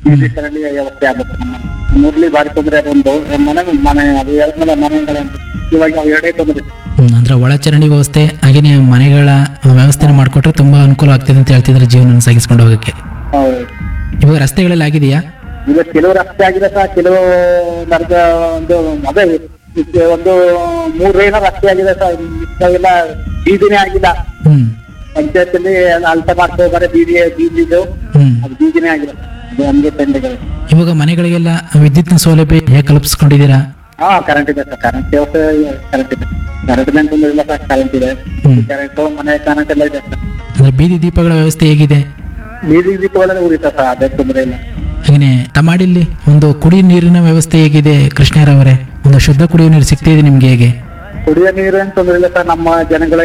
ಬೀದಿ ಸರಣಿ ವ್ಯವಸ್ಥೆ ಆಗುತ್ತೆ ನಮ್ಮ ಮೊದ್ಲಿ ಬಾರಿ ತೊಂದರೆ ಅದೊಂದು ಮನೆ ಮನೆ ಅದು ಎರಡ್ಮೇಲೆ ಮನೆಗಳ ಇವಾಗ ನಾವು ಎರಡೇ ತೊಂದರೆ ಹ್ಮ್, ಅಂದ್ರೆ ಒಳಚರಂಡಿ ವ್ಯವಸ್ಥೆ ಹಾಗೇನೆ ಮನೆಗಳ ವ್ಯವಸ್ಥೆನ ಮಾಡಿಕೊಟ್ರೆ ತುಂಬಾ ಅನುಕೂಲ ಆಗ್ತಿದೆ ಅಂತ ಹೇಳ್ತಿದ್ರೆ ಜೀವನ ಸಾಗಿಸ್ಕೊಂಡು ಹೋಗಕ್ಕೆ ಹೌದು ಇವಾಗ ರಸ್ತೆಗಳೆಲ್ಲ ಆಗಿದೆಯಾ ಈಗ ಕೆಲವು ರಸ್ತೆ ಆಗಿದೆ ಸಹ ಕೆಲವು ನರ್ಗ ಒಂದು ಅದೇ ಇದು ಒಂದು ಮೂರೇನೋ ರಸ್ತೆ ಆಗಿದೆ ಸಹ ಇಂಥವೆಲ್ಲ ಬೀದಿನೇ ಆಗಿಲ್ಲ ಹ್ಮ್ ಪಂಚಾಯತಲ್ಲಿ ಅಲ್ಟ ಮಾಡ್ಕೋ ಬರೀ ಬೀದಿ ಬೀದಿದು ಹ್ಮ್ ಅದು ಬೀದಿನೇ ಆಗಿಲ್ಲ ಅದು ಹಂಗೆ ತಂಡೆಗಳು ಇವಾಗ ಮನೆಗಳಿಗೆಲ್ಲ ವಿದ್ಯುತ್ನ ಸೌಲಭ್ಯ ಹೇಗೆ ಕಲ್ಪಿಸ್ಕೊಂಡಿದ್ದೀರಾ ಹಾ ಕರೆಂಟ್ ಇದೆ ಸರ್ ಕರೆಂಟ್ ವ್ಯವಸ್ಥೆ ಕರೆಂಟ್ ಇದೆ ಕರೆಂಟ್ ತೊಂದರೆ ಇಲ್ಲ ಸರ್ ಕರೆಂಟ್ ಇದೆ ಹ್ಮ್. ಕರೆಂಟ್ ಮನೆ ಕರೆಂಟ್ ಎಲ್ಲ ಇದೆ ಸರ್ ಅಂದ್ರೆ ಬೀದಿ ದೀಪಗಳ ವ್ಯವಸ್ಥೆ ಹೇಗಿದೆ ಬೀದಿ ದೀಪಗಳೆಲ್ಲ ಉರಿತಾ ಸರ್ ಅದೇ ತೊಂದರೆ ಇಲ್ಲ ಹಾಗೇನೆ ತಮಾಡಿಲ್ಲಿ ಒಂದು ಕುಡಿ ನೀರಿನ ವ್ಯವಸ್ಥೆ ಹೇಗಿದೆ ಕೃಷ್ಣರವರೇ ಒಂದು ಶುದ್ಧ ಕುಡಿಯುವ ನೀರು ಸಿಗ್ತಿದೆ ನಿಮ್ಗೆ ಹೇಗೆ ಕುಡಿಯೋ ನೀರು ಏನು ತೊಂದರೆ ಇಲ್ಲ ಸರ್ ನಮ್ಮ ಜನಗಳೇ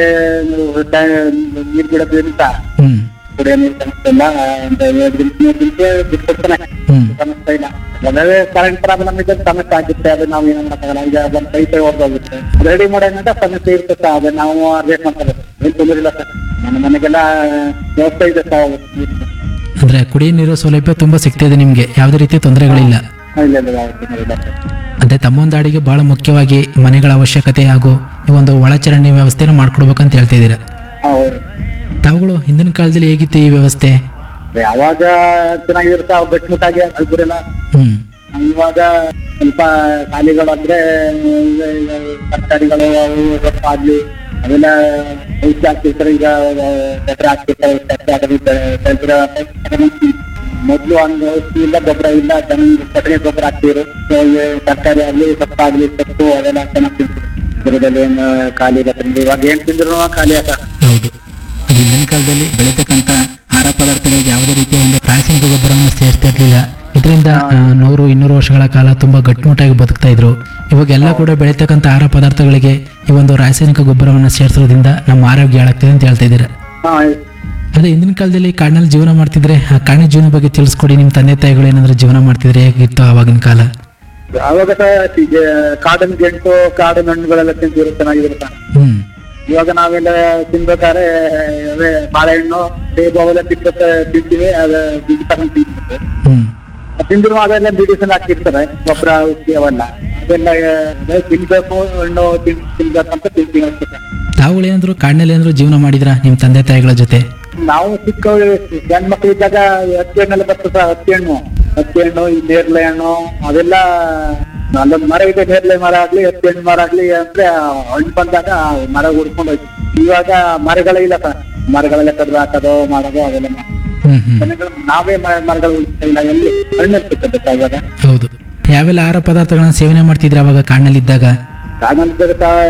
ನೀರು ಬಿಡೋದ್ರಿಂದ ಹ್ಮ್ ಕುಡಿಯೋ ನೀರು ಸಮಸ್ಯೆ ಇಲ್ಲ ಒಂದು ಎರಡು ದಿನ ಮೂರು ದಿನಕ್ಕೆ ಬಿಟ್ಕೊಡ್ತಾನೆ ಹ್ಮ್ ಸಮಸ್ಯೆ ಇಲ್ಲ ಅದೇ ಕರೆಂಟ್ ಪ್ರಾಬ್ಲಮ್ ಇದ್ದರೆ ಸಮಸ್ಯೆ ಆಗುತ್ತೆ ಅದು ನಾವು ಏನು ಮಾಡೋಕ್ಕಾಗಲ್ಲ ಈಗ ಒಂದು ಪೈಪೆ ಹೊರದೋಗುತ್ತೆ ರೆಡಿ ಮಾಡೋದ್ರಿಂದ ಸಮಸ್ಯೆ ಇರುತ್ತೆ ಸರ್ ಅದು ನಾವು ಅಡ್ಜಸ್ಟ್ ಮಾಡ್ಕೋಬೇಕು ಏನು ತೊಂದರೆ ಇಲ್ಲ ಸರ್ ನನ್ನ ಮನೆಗೆಲ್ಲ ವ್ಯವಸ್ಥೆ ಇದೆ ಸರ್ ಅಂದ್ರೆ ಕುಡಿಯ ನೀರು ಸೌಲಭ್ಯ ತುಂಬಾ ಸಿಗ್ತಿದೆ ನಿಮ್ಗೆ ಯಾವುದೇ ರೀತಿಯ ತೊಂದರೆಗಳಿಲ್ಲ ಇಲ್ಲ ಇಲ್ಲ ಯಾವ ತೊಂದರೆ ಇಲ್ಲ ಸರ್ ಅದೇ ತಮ್ಮೊಂದಾಡಿಗೆ ಬಹಳ ಮುಖ್ಯವಾಗಿ ಮನೆಗಳ ಅವಶ್ಯಕತೆ ಹಾಗೂ ಈ ಒಂದು ಒಳಚರಂಡಿ ವ್ಯವಸ್ಥೆನ ಮಾಡ್ಕೊಡ್ಬೇಕಂತ ಹೇಳ್ತಿದ್ದೀರಾ ಹೌದು ತಾವುಗಳು ಹಿಂದಿನ ಕಾಲದಲ್ಲಿ ಹೇಗಿತ್ತು ಈ ವ್ಯವಸ್ಥೆ ಯಾವಾಗ ಚೆನ್ನಾಗಿರುತ್ತೆ ಅವು ಗಟ್ಟಿಮುಟ್ಟಾಗಿ ಅಲ್ಬಿರಲ್ಲ ಹ್ಮ್ ಇವಾಗ ಸ್ವಲ್ಪ ಖಾಲಿಗಳು ಅಂದ್ರೆ ಈಗ- ಈಗ ತರಕಾರಿಗಳು ಅವು ಸ್ವಲ್ಪ ಆಗ್ಲಿ ಅವೆಲ್ಲ ಔಷಧಿ ಹಾಕ್ತಿರ್ತಾರೆ ಈಗ ಗೊಬ್ಬರ ಹಾಕ್ತಿರ್ತಾರೆ ಸಸ್ಯ ಹಾಕೋದು ಬೆ- ಬೆಳ್ದಿರೋ ಅದನ್ನ ಮೊದ್ಲು ಹಂಗ ಔಷಧಿ ಇಲ್ಲ ಗೊಬ್ಬರ ಇಲ್ಲ ಜನ ಕೊಟ್ಟಿಗೆ ಗೊಬ್ಬರ ಹಾಕ್ತಿದ್ರು ತರಕಾರಿ ಆಗ್ಲಿ ಸೊಪ್ಪು ಆಗ್ಲಿ ಸೊಪ್ಪು ಅದೆಲ್ಲ ಚೆನ್ನಾಗಿ ತಿಂತಿದ್ರು ಗಿಡದಲ್ಲಿ ಏನು ಖಾಲಿ ಇರತ್ತೆ ಇವಾಗ ಏನ್ ತಿಂದ್ರು ಖಾಲಿ ಆತ ಹೌದು ಅದು ಹಿಂದಿನ ಕಾಲದಲ್ಲಿ ಬೆಳೀತಕ್ಕಂಥ ಆಹಾರ ಪದಾರ್ಥಗಳಿಗೆ ಯಾವುದೇ ರೀತಿಯ ಒಂದು ರಾಸಾಯನಿಕ ಗೊಬ್ಬರವನ್ನು ಸೇರಿಸ್ತಾ ಇರಲಿಲ್ಲ ಇದರಿಂದ ಆ, ನೂರು ಇನ್ನೂರು ವರ್ಷಗಳ ಕಾಲ ತುಂಬಾ ಗಟ್ಟಿಮುಟ್ಟಾಗಿ ಬದುಕ್ತಾ ಇದ್ರು ಇವಾಗ ಎಲ್ಲ ಕೂಡ ಬೆಳೀತಕ್ಕಂಥ ಆಹಾರ ಪದಾರ್ಥಗಳಿಗೆ ಈ ಒಂದು ರಾಸಾಯನಿಕ ಗೊಬ್ಬರವನ್ನು ಸೇರಿಸೋದ್ರಿಂದ ನಮ್ಮ ಆರೋಗ್ಯ ಹಾಳಾಗ್ತಿದೆ ಅಂತ ಹೇಳ್ತಾ ಇದ್ದೀರಾ ಹಾ ಅದೇ ಹಿಂದಿನ ಕಾಲದಲ್ಲಿ ಕಾಡಿನಲ್ಲಿ ಜೀವನ ಮಾಡ್ತಿದ್ರೆ ಆ ಕಾಡಿನ ಜೀವನ ಬಗ್ಗೆ ತಿಳಿಸ್ಕೊಡಿ ನಿಮ್ಮ ತಂದೆ ತಾಯಿಗಳು ಏನಾದ್ರು ಜೀವನ ಮಾಡ್ತಿದ್ರೆ ಹೇಗಿತ್ತು ಆವಾಗಿನ ಕಾಲ ಅವಾಗ ಸಹ ಈಗ ಕಾಡಿನ ಗೆಂಟು ಕಾಡಿನ ಹಣ್ಣುಗಳೆಲ್ಲ ತಿಂತಿದ್ರು ಚೆನ್ನಾಗಿರುತ್ತೆ ಹ್ಮ್ ಇವಾಗ ನಾವೆಲ್ಲ ತಿನ್ಬೇಕಾದ್ರೆ ಅದೇ ಬಾಳೆಹಣ್ಣು ಸೇಬು ಅವೆಲ್ಲ ತಿಕ್ಕ ತಿಂತೀವಿ ಅದ ಬಿಡಿ ತಗೊಂಡು ತಿಂತೀವಿ ಹ್ಮ್ ತಿಂದ್ರು ಅದೆಲ್ಲ ಮೆಡಿಸಿನ್ ಹಾಕಿರ್ತಾರೆ ಗೊಬ್ಬರ ಔಷಧಿ ಅವೆಲ್ಲ ಅದೆಲ್ಲ ಅದೇ ತಿನ್ಬೇಕು ಹಣ್ಣು ತಿನ್ ತಿನ್ಬೇಕಂತ ತಿಂತೀವಿ ಅನ್ಸುತ್ತೆ ತಾವುಗಳು ಏನಾದ್ರು ಕಾಡಿನಲ್ಲಿ ಏನಾದ್ರು ಜೀವನ ಮಾಡಿದ್ರಾ ನಿಮ್ಮ ತಂದೆ ತಾಯಿಗಳ ಜೊತೆ ನಾವು ಚಿಕ್ಕ ಗಂಡ್ ಮಕ್ಳು ಇದ್ದಾಗ ಹತ್ತಿ ಹಣ್ಣೆಲ್ಲ ಬರ್ತದ ಹತ್ತಿ ಹಣ್ಣು ಹತ್ತಿ ಹಣ್ಣು ಈ ನೇರ್ಲೆ ಹಣ್ಣು ಅದೆಲ್ಲ ಅಲ್ಲೊಂದು ಮರ ಇದೆ ನೇರ್ಲೆ ಮರ ಆಗ್ಲಿ ಹತ್ತಿ ಹಣ್ಣು ಮರ ಆಗ್ಲಿ ಅಂದ್ರೆ ಹಣ್ಣು ಬಂದಾಗ ಆ ಮರ ಹುಡ್ಕೊಂಡು ಹೋಯ್ತು ಇವಾಗ ಮರಗಳೇ ಇಲ್ಲ ಸರ್ ಮರಗಳೆಲ್ಲ ಕಡ್ದು ಹಾಕೋದು ಮಾಡೋದು ಅದೆಲ್ಲ ಮಾಡಿ. ಹ್ಮ್ ಹ್ಮ್ ಜನಗಳು ನಾವೇ ಮ- ಮರಗಳು ಉಳಿಸ್ತಾ ಇಲ್ಲ ಎಲ್ಲಿ ಹಣ್ಣು ಸಿಕ್ಕತ್ತೆ ಸರ್ ಇವಾಗ ಹೌದು ಯಾವೆಲ್ಲ ಆಹಾರ ಪದಾರ್ಥಗಳನ್ನ ಸೇವನೆ ಮಾಡ್ತಿದ್ರೆ ಅವಾಗ ಕಾಡಿನಲ್ಲಿ ಇದ್ದಾಗ ಕಾನೂನು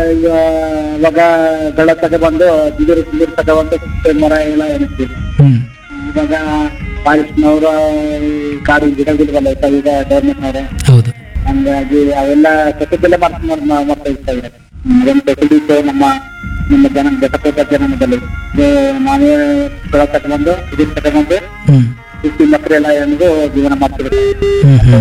ಇವಾಗ ಬೆಳ ತಗೊಬಂದು ಬಿದಿರು ಬಿದಿರು ತಗೊಬಂದು ಸುತ್ತ ಮರ ಎಲ್ಲ ಎಣಿಸ್ತೀವಿ ಹ್ಮ್ ಇವಾಗ ಪಾಲಿಸ್ನವರು ಕಾಡು ಗಿಡಗಳು ಇರ್ತಾವೆ ಈಗ ಗೌರ್ಮೆಂಟ್ನವರು ಹೌದು ಹಂಗಾಗಿ ಅವೆಲ್ಲ ಕಸದಲ್ಲೇ ಮಾಡ್ಕೊಂಡು ಮಾಡ್ತಾ ಇರ್ತಾ ಇದ್ದಾರೆ ಅದೊಂದು ಫೆಸಿಲಿಟಿ ನಮ್ಮ ನಮ್ಮ ಜನ ಬೆಟ್ಟಕೋಟ ಜನಾಂಗದಲ್ಲಿ ಇದು ನಾವೇ ಬೆಳ ತಗೊಂಡು ಬಿದಿರು ತಗೊಂಡು ಹ್ಮ್ ಸುತ್ತಿ ಮಕ್ಕಳೆಲ್ಲ ಎಣದು ಜೀವನ ಮಾಡ್ತಿರ್ತಾರೆ ಹ್ಮ್ ಹ್ಮ್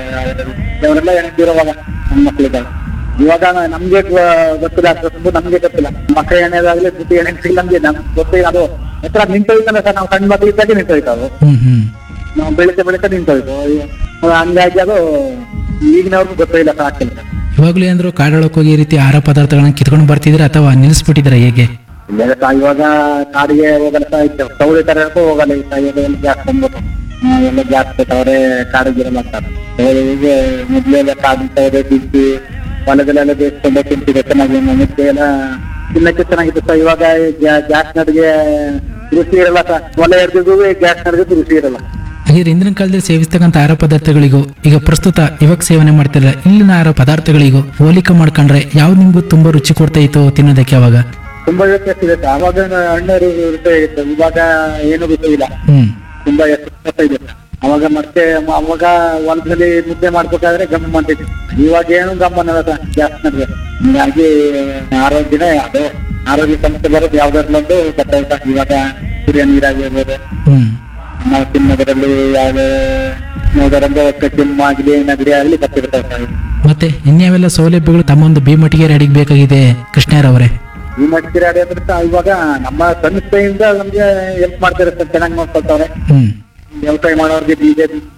ಅವರೆಲ್ಲ ಎಣಿಸಿರುವಾಗ ನಮ್ಮ ಮಕ್ಕಳಿದ್ದಾರೆ ಇವಾಗ ನಮ್ಗೆ ಗೊ- ಗೊತ್ತಿಲ್ಲ ಅಷ್ಟು ನಮ್ಗೆ ಗೊತ್ತಿಲ್ಲ ಮಕ್ಕಳ ಎಣ್ಣೆದಾಗ್ಲಿ ಸುತ್ತಿ ಎಣ್ಣೆ ನಮ್ಗೆ ನಮ್ಗೆ ಗೊತ್ತಿಲ್ಲ ಅದು ಹತ್ರ ನಿಂತೋಯ್ತಾನೆ ಸರ್ ನಾವು ಸಣ್ಣ ಮಕ್ಕಳಿದ್ದಾಗ ನಿಂತೋಯ್ತು ಅದು ಹ್ಮ್ ಹ್ಮ್ ನಾವು ಬೆಳಿತಾ ಬೆಳಿತಾ ನಿಂತೋಯ್ತು ಅಯ್ಯೋ, ಹಂಗಾಗಿ ಅದು ಈಗಿನವ್ರಿಗೂ ಗೊತ್ತಿಲ್ಲ ಸರ್ ಆಗ್ತಿಲ್ಲ ಇವಾಗ್ಲೂ ಏನಾದ್ರು ಕಾಡೊಳಕ್ಕೆ ಹೋಗಿ ಈ ರೀತಿ ಆಹಾರ ಪದಾರ್ಥಗಳನ್ನ ಕಿತ್ಕೊಂಡು ಬರ್ತಿದ್ರೆ ಅಥವಾ ನಿಲ್ಲಿಸ್ಬಿಟ್ಟಿದ್ರೆ ಹೇಗೆ ಇಲ್ಲ ಸರ್ ಇವಾಗ ಕಾಡಿಗೆ ಹೋಗಲ್ಲ ಸರ್ ಇತ್ತು ಸೌಳಿ ತರ ಹೋಗಲ್ಲ ಈ ಸರ್ ಇವಾಗ ಎಲ್ಲ ಗ್ಯಾಸ್ ಬಂದ್ಬಿಟ್ಟು ಹಾ, ಎಲ್ಲ ಗ್ಯಾಸ್ ಬೇಕವ್ರೆ ಕಾಡಿಗೆ ಇರಲ್ಲ ಅಂತಾರೆ ಈಗ ಮೊದ್ಲೆಲ್ಲ ಕಾಡಿನ ಸೌದೆ ತಿಂತಿ ಹೊಲದಲ್ಲೆಲ್ಲ ಬೇಯಿಸ್ಕೊಂಡು ತಿಂತಿದೆ ಚೆನ್ನಾಗಿ ಮುದ್ದೆ ಎಲ್ಲ ತಿನ್ನಕ್ಕೆ ಚೆನ್ನಾಗಿತ್ತು ಸರ್ ಇವಾಗ ಗ್ಯಾಸ್ ನಡಿಗೆ ರುಚಿ ಇರಲ್ಲ ಸರ್ ಒಲೆ ಎರ್ದಿಗೂ ಗ್ಯಾಸ್ ನಡಿಗೆ ರುಚಿ ಇರಲ್ಲ ಹಾಗೆ ಹಿಂದಿನ ಕಾಲದಲ್ಲಿ ಸೇವಿಸ್ತಕ್ಕಂಥ ಆಹಾರ ಪದಾರ್ಥಗಳಿಗೂ ಈಗ ಪ್ರಸ್ತುತ ಇವಾಗ ಸೇವನೆ ಮಾಡ್ತಿರಲ್ಲ ಇಲ್ಲಿನ ಆಹಾರ ಪದಾರ್ಥಗಳಿಗೂ ಹೋಲಿಕೆ ಮಾಡ್ಕೊಂಡ್ರೆ ಯಾವ್ದು ನಿಮ್ಗೂ ತುಂಬಾ ರುಚಿ ಕೊಡ್ತಾ ಇತ್ತು ತಿನ್ನೋದಕ್ಕೆ ಅವಾಗ ತುಂಬಾ ವ್ಯತ್ಯಾಸ ಇದೆ ಸರ್ ಅವಾಗ ಹಣ್ಣು ರುಚಿ ಇತ್ತು ಇವಾಗ ಏನು ರುಚಿ ಇಲ್ಲ ಹ್ಮ್ ತುಂಬಾ ವ್ಯತ್ಯಾಸ ಇದೆ ಅವಾಗ ಮತ್ತೆ ಮ- ಅವಾಗ ಹೊಲದಲ್ಲಿ ಮುದ್ದೆ ಮಾಡ್ಬೇಕಾದ್ರೆ ಗಮ್ ಅಂತಿತ್ತು ಇವಾಗ ಏನು ಗಮ್ ಅನ್ನಲ್ಲ ಸರ್ ಜಾಸ್ತಿ ನಡ್ಗೆ ಹೀಗಾಗಿ ಆರೋಗ್ಯನೇ ಅದು ಆರೋಗ್ಯ ಸಮಸ್ಯೆ ಬರೋದು ಯಾವ್ದಾದ್ರಲ್ಲೊಂದು ಗೊತ್ತಾಯ್ತು ಸರ್ ಇವಾಗ ಕುಡಿಯೋ ನೀರಾಗಿರ್ಬೋದು ಹ್ಮ್ ನಾವು ತಿನ್ನೋದ್ರಲ್ಲಿ ಯಾವ್ದು ಯಾವುದರಂದ್ರೆ ಕೆಮ್ಮು ಆಗ್ಲಿ ನೆಗಡಿ ಆಗ್ಲಿ ಬರ್ತಿರ್ತಾವೆ ಸರ್ ಮತ್ತೆ ಇನ್ಯಾವೆಲ್ಲ ಸೌಲಭ್ಯಗಳು ತಮ್ಮೊಂದು ಭೀಮಟಿಗೆ ಅಡಿಗೆ ಬೇಕಾಗಿದೆ ಕೃಷ್ಣರವರೇ ಈ ಮಟ್ಟಿಗೆ ಅಡಿ ಅಂದ್ರೆ ಸಹ ಇವಾಗ ನಮ್ಮ ಸಂಸ್ಥೆಯಿಂದ ನಮ್ಗೆ ಹೆಲ್ಪ್ ಮಾಡ್ತಾರೆ ಸರ್ ಚೆನ್ನಾಗಿ ನೋಡ್ಕೊಳ್ತಾವ್ರೆ ಹ್ಮ್ ವ್ಯವಸಾಯ ಮಾಡೋರ್ಗೆ ಬೀಜ